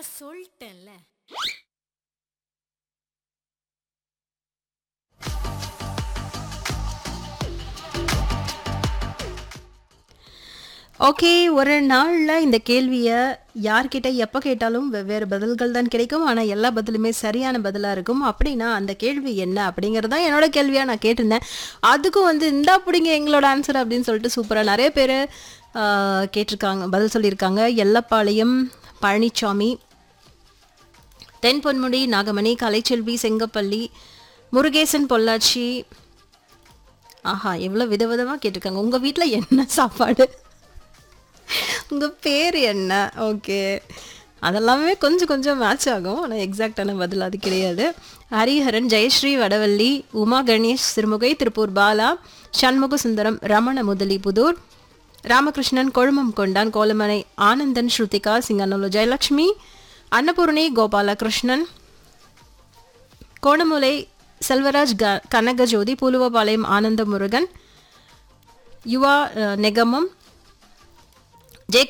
அதான் சொல்லிட்டேன்ல ஓகே ஒரு நாளில் இந்த கேள்வியை யார்கிட்ட எப்போ கேட்டாலும் வெவ்வேறு பதில்கள் தான் கிடைக்கும் ஆனால் எல்லா பதிலுமே சரியான பதிலாக இருக்கும் அப்படின்னா அந்த கேள்வி என்ன அப்படிங்கிறது தான் என்னோட கேள்வியாக நான் கேட்டிருந்தேன் அதுக்கும் வந்து இந்தா பிடிங்க எங்களோட ஆன்சர் அப்படின்னு சொல்லிட்டு சூப்பராக நிறைய பேர் கேட்டிருக்காங்க பதில் சொல்லியிருக்காங்க எல்லப்பாளையம் பழனிசாமி தென் பொன்முடி நாகமணி கலைச்செல்வி செங்கப்பள்ளி முருகேசன் பொள்ளாச்சி ஆஹா எவ்வளோ விதவிதமாக கேட்டிருக்காங்க உங்கள் வீட்டில் என்ன சாப்பாடு உங்கள் பேர் என்ன ஓகே அதெல்லாமே கொஞ்சம் கொஞ்சம் மேட்ச் ஆகும் ஆனால் எக்ஸாக்டான பதில் அது கிடையாது ஹரிஹரன் ஜெயஸ்ரீ வடவள்ளி உமா கணேஷ் சிறுமுகை திருப்பூர் பாலா சண்முக சுந்தரம் ரமண முதலி புதூர் ராமகிருஷ்ணன் கொழுமம் கொண்டான் கோலமனை ஆனந்தன் ஸ்ருதிகா சிங்கநல்லு ஜெயலட்சுமி அன்னபூர்ணி கோபாலகிருஷ்ணன் கோணமுலை செல்வராஜ் க கனகஜோதி பூலுவபாளையம் ஆனந்த முருகன் யுவா அஹ், நெகமம்